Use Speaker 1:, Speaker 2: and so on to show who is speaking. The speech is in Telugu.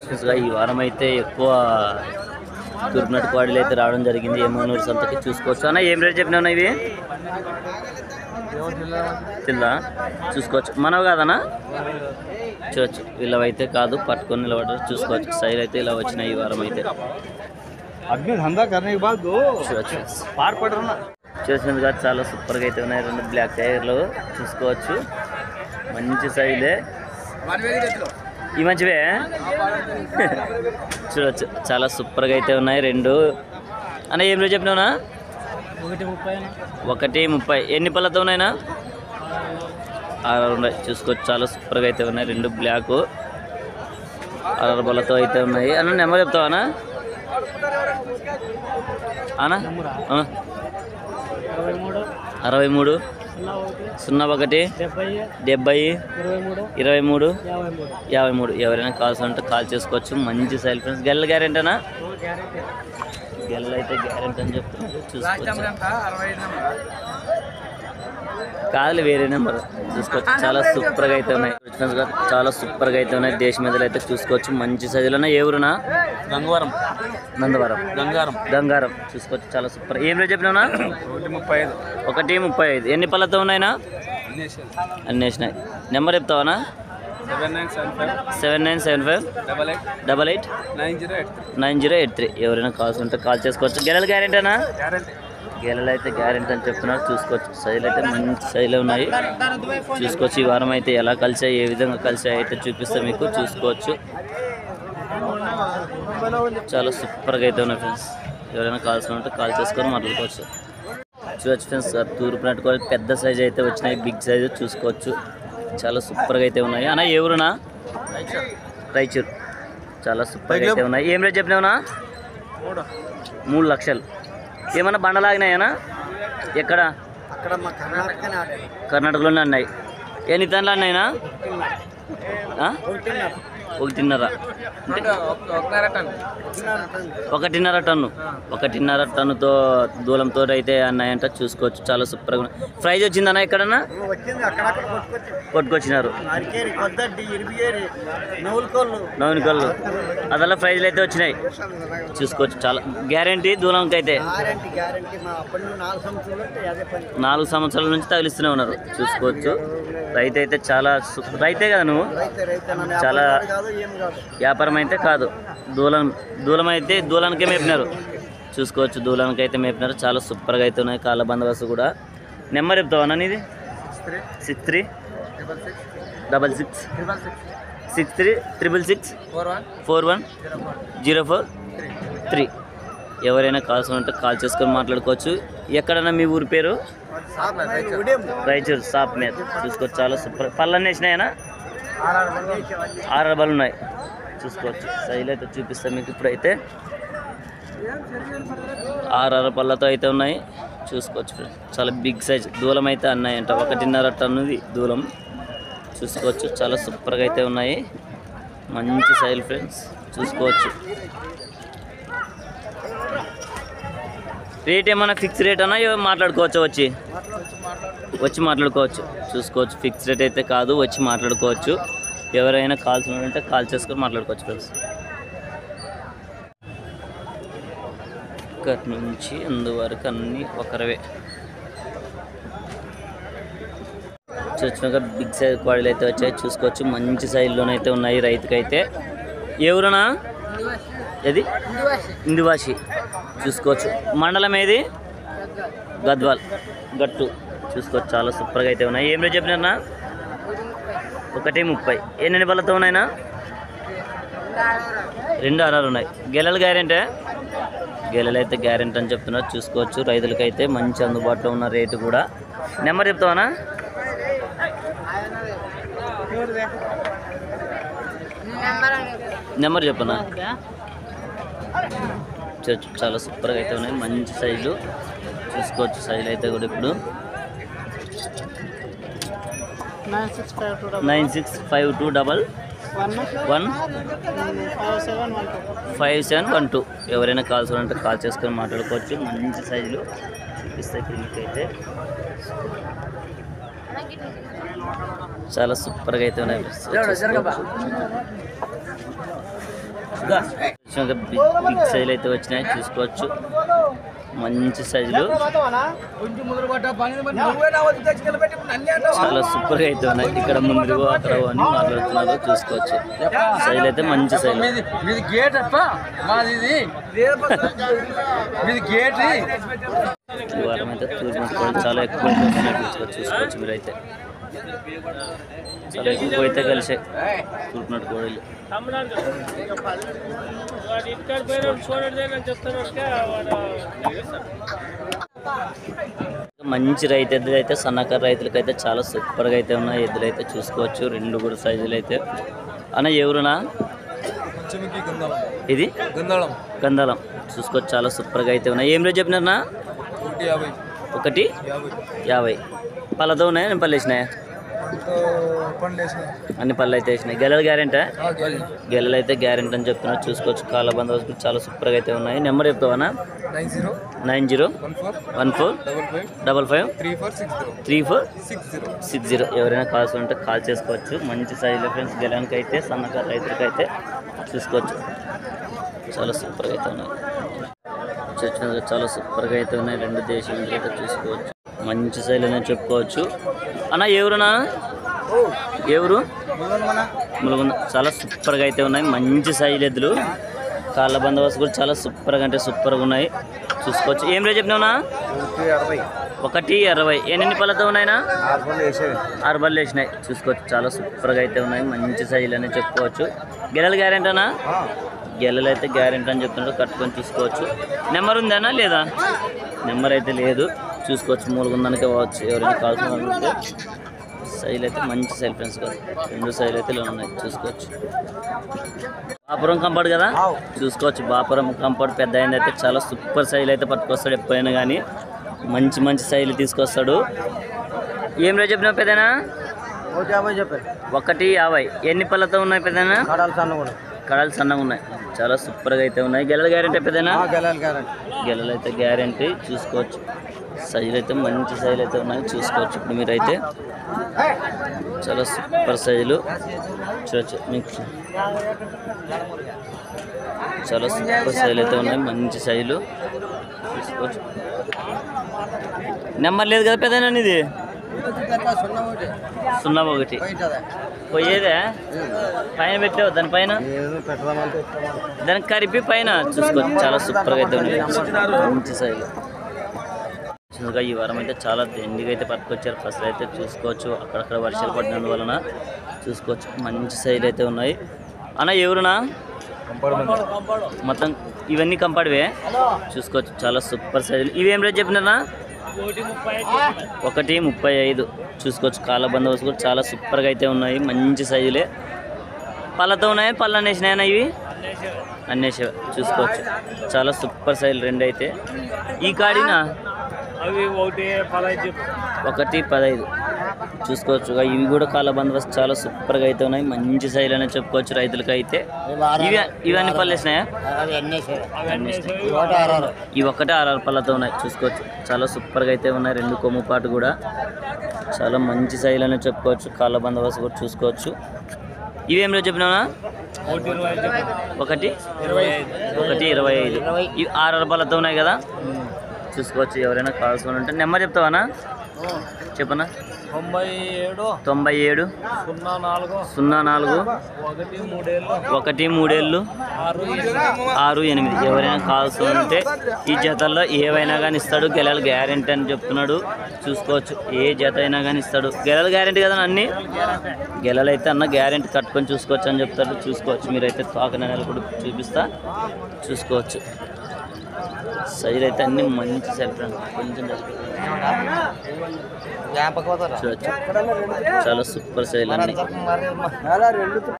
Speaker 1: చూసుగా ఈ వారం అయితే ఎక్కువ తూర్పునట్టు కోడలు అయితే రావడం జరిగింది ఏమూరు సంతకి చూసుకోవచ్చు అన్న ఏం రేట్ చెప్పినా ఇవి జిల్లా చూసుకోవచ్చు మనవి కాదన్నా చూడొచ్చు వీళ్ళవైతే కాదు పట్టుకొని నిలబడ్డారు చూసుకోవచ్చు సైడ్ అయితే ఇలా వచ్చినాయి ఈ వారం అయితే
Speaker 2: आदमी धंधा करने के बाद दो
Speaker 1: చూడొచ్చు
Speaker 2: पार पड़ रहा ना
Speaker 1: చూసినందుకు కాదు చాలా సూపర్గా అయితే ఉన్నాయి రెండు బ్లాక్ టైర్లు చూసుకోవచ్చు మంచి సైజులే ఈ మంచివే చూడొచ్చు చాలా సూపర్గా అయితే ఉన్నాయి రెండు అన్న ఏం రోజు చెప్పినావునా
Speaker 2: ఒకటి ముప్పై
Speaker 1: ఒకటి ముప్పై ఎన్ని పళ్ళతో ఉన్నాయినా ఆరు ఉన్నాయి చూసుకోవచ్చు చాలా సూపర్గా అయితే ఉన్నాయి రెండు బ్లాక్ ఆరు పళ్ళతో అయితే ఉన్నాయి అన్న నెంబర్ చెప్తావానా అనా ఆ.
Speaker 2: ఇరవై మూడు
Speaker 1: అరవై మూడు
Speaker 2: సున్నా ఒకటి
Speaker 1: సున్నా ఒకటి
Speaker 2: డెబ్బై
Speaker 1: డెబ్బై
Speaker 2: ఇరవై మూడు
Speaker 1: ఇరవై మూడు
Speaker 2: యాభై మూడు
Speaker 1: యాభై మూడు ఎవరైనా కాల్స్ ఉంటే కాల్ చేసుకోవచ్చు మంచి సైల్ ఫ్రెండ్స్ గెల్ల గ్యారెంటీనా
Speaker 2: గ్యారెంటీ
Speaker 1: గెల్ల అయితే గ్యారెంటీ అని చెప్తున్నారు చూసుకోవచ్చు కాదులే వేరే నెంబర్ చూసుకోవచ్చు చాలా సూపర్గా అయితే ఉన్నాయి Friends గా చాలా సూపర్గా అయితే ఉన్నాయి దేశ మీదలో అయితే చూసుకోవచ్చు మంచి సైజులో ఉన్నాయి ఏ ఊరునా
Speaker 2: గంగవరం
Speaker 1: నందవరం
Speaker 2: గంగారం
Speaker 1: గంగారం చూసుకోవచ్చు చాలా సూపర్ ఏం రేట్ చెప్పినావునా
Speaker 2: ఒకటి ముప్పై ఐదు
Speaker 1: ఒకటి ముప్పై ఐదు ఎన్ని పళ్ళతో ఉన్నాయినా అన్ని వేసినాయి నెంబర్ చెప్తావానా
Speaker 2: seven nine seven five
Speaker 1: seven nine seven five
Speaker 2: double eight
Speaker 1: double eight
Speaker 2: nine zero eight
Speaker 1: nine zero eight three ఎవరైనా కాల్స్ ఉంటే కాల్ చేసుకోవచ్చు గెలలు గ్యారెంటీనా
Speaker 2: గ్యారెంటీ
Speaker 1: గెలలు అయితే గ్యారెంటీ అని చెప్తున్నారు చూసుకోవచ్చు సైజులు అయితే మంచి సైజులో ఉన్నాయి చూసుకోవచ్చు ఈ వారం అయితే ఎలా కలిసాయి ఏ విధంగా కలిసాయి అయితే చూపిస్తే మీకు చూసుకోవచ్చు చాలా సూపర్గా అయితే ఉన్నాయి ఫ్రెండ్స్ ఎవరైనా కాల్స్ ఉంటే కాల్ చేసుకొని మాట్లాడుకోవచ్చు చూడొచ్చు ఫ్రెండ్స్ తూర్పు నాటుకోవాలి పెద్ద సైజ్ అయితే వచ్చినాయి బిగ్ సైజ్ చూసుకోవచ్చు చాలా సూపర్గా అయితే ఉన్నాయి అన్న ఎవరునా రైచూర్ చాలా సూపర్గా అయితే ఉన్నాయి ఏం రేట్ చెప్పినావునా మూడు లక్షలు ఏమన్నా బండలాగినాయనా ఎక్కడ
Speaker 2: అక్కడ మా కర్ణాటక
Speaker 1: కర్ణాటకలోనే అన్నాయి ఎన్ని టన్నులు అన్నాయినా ఆ? ఒకటిన్నర అంటే ఒకటిన్నర టన్ను ఒకటిన్నర టన్నుతో దూలంతో అయితే అన్నాయంట చూసుకోవచ్చు చాలా సూపర్గా ఉన్నాయి ప్రైజ్ వచ్చిందన్నా ఎక్కడన్నా
Speaker 2: వచ్చింది అక్కడక్కడ కొట్టుకొచ్చి
Speaker 1: కొట్టుకొచ్చినారు
Speaker 2: అరికేరి కొద్దడ్డి ఇరిబియేరి నవ్వులకోళ్ళు
Speaker 1: నవీన్ కళ్ళు అదల్లా ప్రైజ్లు అయితే వచ్చినాయి చూసుకోవచ్చు చాలా గ్యారంటీ దూలంకి అయితే
Speaker 2: గ్యారంటీ గ్యారంటీ మా అప్పటి నుండి నాలుగు సంవత్సరాలు అంటే అదే పని
Speaker 1: నాలుగు సంవత్సరాల నుంచి తగిలిస్తూనే ఉన్నారు చూసుకోవచ్చు రైతు అయితే చాలా సు- రైతే కదా నువ్వు
Speaker 2: రైతే రైతే నన్ను
Speaker 1: చాలా
Speaker 2: వ్యాపారం కాదు ఏం కాదు
Speaker 1: వ్యాపారం అయితే కాదు దూలం దూలం అయితే దూలానికే మేపినారు చూసుకోవచ్చు దూలానికి అయితే మేపినారు చాలా సూపర్గా అయితే ఉన్నాయి కాళ్ళ బందోబస్తు కూడా నెంబర్ చెప్తావా నీది
Speaker 2: three
Speaker 1: six three
Speaker 2: triple six
Speaker 1: double six
Speaker 2: triple six
Speaker 1: six three triple six
Speaker 2: four one
Speaker 1: four one
Speaker 2: zero four
Speaker 1: zero four
Speaker 2: three
Speaker 1: three ఎవరైనా కాల్స్ ఉంటే కాల్ చేసుకొని మాట్లాడుకోవచ్చు ఎక్కడన్నా మీ ఊరి పేరు
Speaker 2: ఉదయం
Speaker 1: రాయచూర్ షాప్ మీద చూసుకోవచ్చు చాలా సూపర్ పళ్ళన్నీ వేసినాయనా
Speaker 2: ఆర్ఆర్ బండి వేసేవాడిని.
Speaker 1: ఆరు డబ్బాలు ఉన్నాయి చూసుకోవచ్చు సైజులు అయితే చూపిస్తాను మీకు ఇప్పుడైతే ఆరు పళ్ళతో అయితే ఉన్నాయి చూసుకోవచ్చు ఫ్రెండ్స్ చాలా బిగ్ సైజ్ దూలం అయితే అన్నాయంట ఒకటిన్నర టన్నుది దూలం చూసుకోవచ్చు చాలా సూపర్గా అయితే ఉన్నాయి మంచి సైజులు ఫ్రెండ్స్ చూసుకోవచ్చు రేట్ ఏమైనా ఫిక్స్ రేట్ అన్నా ఏమో మాట్లాడుకోవచ్చు వచ్చి వచ్చి మాట్లాడుకోవచ్చు చూసుకోవచ్చు ఫిక్స్ రేట్ అయితే కాదు వచ్చి మాట్లాడుకోవచ్చు ఎవరైనా కాల్స్ ఉంటే కాల్ చేసుకొని మాట్లాడుకోవచ్చు ఫ్రెండ్స్ ఇక్కడి నుంచి అందువరకు అన్నీ ఒకరవే చూసినాక బిగ్ సైజ్ క్వాడీలు అయితే వచ్చాయి చూసుకోవచ్చు మంచి సైజులోనైతే ఉన్నాయి రైతుకైతే ఎవరునా ఏది ఇందువాసి చూసుకోవచ్చు మండలం ఏది గద్వాల్ గట్టు చూసుకోవచ్చు చాలా సూపర్గా అయితే ఉన్నాయి ఏం రేట్ చెప్పినారన్నా ఒకటి ముప్పై ఎన్ని బళ్ళతో ఉన్నాయినా రెండు ఆరాలు ఉన్నాయి గెలలు గ్యారెంటీ గెలలు అయితే గ్యారెంటీ అని చెప్తున్నారు చూసుకోవచ్చు రైతులకైతే మంచి అందుబాటులో ఉన్న రేటు కూడా నెంబర్ చెప్తావనా నెంబర్ చెప్పనా చూ- చాలా సూపర్గా అయితే ఉన్నాయి మంచి సైజు చూసుకోవచ్చు సైజులు అయితే కూడా ఇప్పుడు
Speaker 2: nine six five two
Speaker 1: nine six five two double
Speaker 2: one
Speaker 1: one
Speaker 2: five seven one two
Speaker 1: five seven one two ఎవరైనా కాల్స్ ఉంటే కాల్ చేసుకొని మాట్లాడుకోవచ్చు మంచి సైజులు చూపిస్తాయి ఇప్పుడు మీకైతే చాలా సూపర్గా అయితే ఉన్నాయి చూసుకోవచ్చు. బిగ్ సైజులు అయితే వచ్చినాయి చూసుకోవచ్చు మంచి సైజులు చాలా సూపర్ గా అయితే ఉన్నాయి ఇక్కడ ముందు అక్కడ అని మాట్లాడుతున్నారు చూసుకోవచ్చు సైజులు అయితే మంచి సైజు
Speaker 3: మీది గేట్ అప్ప మాది ఇది మీది గేట్
Speaker 1: ఈ వారం అయితే తూర్పు కోళ్ళు చాలా ఎక్కువ అయితే ఉన్నాయి. చూసుకోవచ్చు చూసుకోవచ్చు మీరైతే చాలా ఎక్కువ అయితే కలిసాయి తూర్పునట్టు కోళ్ళు మంచి రైతు ఎద్దులు అయితే సన్నకారు రైతులకి అయితే చాలా సూపర్గా అయితే ఉన్నాయి ఎద్దులు అయితే చూసుకోవచ్చు రెండు కూడా సైజులు అయితే అన్న ఎవరునా ఇది
Speaker 3: గంధళం
Speaker 1: గంధాలం చూసుకోవచ్చు చాలా సూపర్గా అయితే ఉన్నాయి ఏం రేట్ చెప్పినారనా
Speaker 3: ఒకటి యాభై
Speaker 1: ఒకటి
Speaker 3: యాభై
Speaker 1: యాభై పళ్ళతో ఉన్నాయా నేను పళ్ళు వేసినాయా
Speaker 3: పండ్లు వేసిన
Speaker 1: అన్ని పళ్ళు అయితే వేసినాయి గెలలు గ్యారెంటా గెలలు అయితే గ్యారెంటీ అని చెప్తున్నారు చూసుకోవచ్చు కాళ్ళ బందోబస్తు కూడా చాలా సూపర్గా అయితే ఉన్నాయి నెంబర్ చెప్తావా
Speaker 3: nine zero
Speaker 1: nine zero
Speaker 3: one four
Speaker 1: one four
Speaker 3: double five
Speaker 1: double five
Speaker 3: three four six zero
Speaker 1: three four
Speaker 3: six zero
Speaker 1: six zero ఎవరైనా కాల్స్ ఉంటే కాల్ చేసుకోవచ్చు మంచి సైజులో ఫ్రెండ్స్ గెలానికి అయితే సన్నకారు రైతులకి అయితే చూసుకోవచ్చు చాలా సూపర్గా అయితే ఉన్నాయి చర్చ్ మీద చాలా సూపర్గా అయితే ఉన్నాయి రెండు దేశం అయితే చూసుకోవచ్చు మంచి శైలి అనేది చెప్పుకోవచ్చు అన్న ఎవరునా ఎవరు ములుగుంద చాలా సూపర్గా అయితే ఉన్నాయి మంచి సైజు ఎద్దులు కాళ్ళ బందోబస్తు కూడా చాలా సూపర్గా అంటే సూపర్గా ఉన్నాయి చూసుకోవచ్చు ఏం రేట్ చెప్పినావునా
Speaker 2: అరవై
Speaker 1: ఒకటి అరవై ఎన్ని పళ్ళతో ఉన్నాయినా
Speaker 2: ఆరు పళ్ళు వేసేవి
Speaker 1: ఆరు బళ్ళు వేసినాయి చూసుకోవచ్చు చాలా సూపర్గా అయితే ఉన్నాయి మంచి సైజులు అని చెప్పుకోవచ్చు గెలలు గ్యారెంటీనా గెలలు అయితే గ్యారెంటీ అని చెప్తున్నాడు కట్టుకొని చూసుకోవచ్చు నెంబర్ ఉందేనా లేదా నెంబర్ అయితే లేదు చూసుకోవచ్చు మూలుగుందానికే పోవచ్చు ఎవరైనా కావాల్సిన వాళ్ళు ఉంటే సైజులు అయితే మంచి సైజ్ ఫ్రెండ్స్ కదా రెండు సైజులు అయితే ఇలా ఉన్నాయి చూసుకోవచ్చు బాపురం కంపౌండ్ కదా చూసుకోవచ్చు బాపురం కంపౌండ్ పెద్ద అయింది అయితే చాలా సూపర్ సైజులు అయితే పట్టుకొస్తాడు ఎప్పుడైనా కానీ మంచి మంచి సైజులు తీసుకొస్తాడు ఏం రేట్ చెప్పినావు పెద్దనా
Speaker 2: ఒకటి యాభై చెప్పారు
Speaker 1: ఒకటి యాభై ఎన్ని పళ్ళతో ఉన్నాయి పెద్దనా
Speaker 2: కడాలు సన్నగా ఉన్నాయి
Speaker 1: కడాలు సన్నగా ఉన్నాయి చాలా సూపర్గా అయితే ఉన్నాయి గెలల గ్యారెంటీ పెద్దనా
Speaker 2: గెలాలి గ్యారంటీ
Speaker 1: గెలలు అయితే గ్యారెంటీ చూసుకోవచ్చు సైజులు అయితే మంచి సైజులు అయితే ఉన్నాయి చూసుకోవచ్చు ఇప్పుడు మీరైతే చాలా సూపర్ సైజులు చూడొచ్చు మీకు చాలా సూపర్ సైజులు అయితే ఉన్నాయి మంచి సైజులు చూసుకోవచ్చు నెంబర్ లేదు కదా పెద్దనా ఇది సున్నా ఒకటి పోయేదే పైన పెట్టావు దానిపైన
Speaker 2: ఏదో పెట్టదామంటే
Speaker 1: దానికి కలిపి పైన చూసుకోవచ్చు చాలా సూపర్గా అయితే ఉంది మంచి సైజు చూడగా ఈ వారం అయితే చాలా ఎండిగా అయితే పట్టుకొచ్చారు ఫస్ట్ అయితే చూసుకోవచ్చు అక్కడక్కడ వర్షాలు పడినందువలన చూసుకోవచ్చు మంచి సైజులు అయితే ఉన్నాయి అన్న ఎవరునా మొత్తం ఇవన్నీ కంపాడివే చూసుకోవచ్చు చాలా సూపర్ సైజులు ఇవేం రేట్ చెప్పినారా ఒకటి ముప్పై ఐదు చూసుకోవచ్చు కాళ్ళ బందోబస్తు కూడా చాలా సూపర్గా అయితే ఉన్నాయి మంచి సైజులే పళ్ళతో ఉన్నాయా పళ్ళు అనేసినాయనా ఇవి అన్నేసి చూసుకోవచ్చు చాలా సూపర్ సైజులు రెండు అయితే ఈ కాడినా
Speaker 3: అవి ఒకటి పదహైదు
Speaker 1: ఒకటి పదహైదు చూసుకోవచ్చు ఇవి కూడా కాళ్ళ బందోబస్తు చాలా సూపర్గా అయితే ఉన్నాయి మంచి సైజులు అనేది చెప్పుకోవచ్చు రైతులకి అయితే ఇవి ఇవన్నీ పళ్ళు వేసినాయా అన్నీ వేసినాయి. ఇవి ఒక్కటే ఆరు పళ్ళతో ఉన్నాయి చూసుకోవచ్చు చాలా సూపర్గా అయితే ఉన్నాయి రెండు కొమ్ము పాటు కూడా చాలా మంచి సైజులు అనేది చెప్పుకోవచ్చు కాళ్ళ బందోబస్తు కూడా చూసుకోవచ్చు ఇవేం రోజు చెప్పినావునా ఒకటి ఒకటి ఇరవై ఐదు ఇవి ఆరు పళ్ళతో ఉన్నాయి కదా చూసుకోవచ్చు ఎవరైనా కావాల్సిన ఉంటే నెంబర్ చెప్తావానా చెప్పనా
Speaker 3: తొంభై ఏడు
Speaker 1: తొంభై ఏడు
Speaker 3: సున్నా నాలుగు
Speaker 1: సున్నా నాలుగు
Speaker 3: ఒకటి మూడేళ్ళు
Speaker 1: ఒకటి మూడేళ్ళు
Speaker 3: ఆరు
Speaker 1: ఆరు ఎనిమిది ఎవరైనా కావాల్సి ఉంటే ఈ జతల్లో ఏవైనా కానీ ఇస్తాడు గెలలు గ్యారెంటీ అని చెప్తున్నాడు చూసుకోవచ్చు ఏ జత అయినా కానీ ఇస్తాడు గెలలు గ్యారెంటీ కదా అన్ని గెలలు అయితే అన్న గ్యారెంటీ కట్టుకొని చూసుకోవచ్చు అని చెప్తాడు చూసుకోవచ్చు మీరైతే తోక నెలలు కూడా చూపిస్తా చూసుకోవచ్చు సైజ్ అయితే అన్ని మంచి సైజ్ ఫ్రెండ్ కొంచెం చూడొచ్చు చాలా సూపర్ సైజ్ అన్ని
Speaker 2: రెండు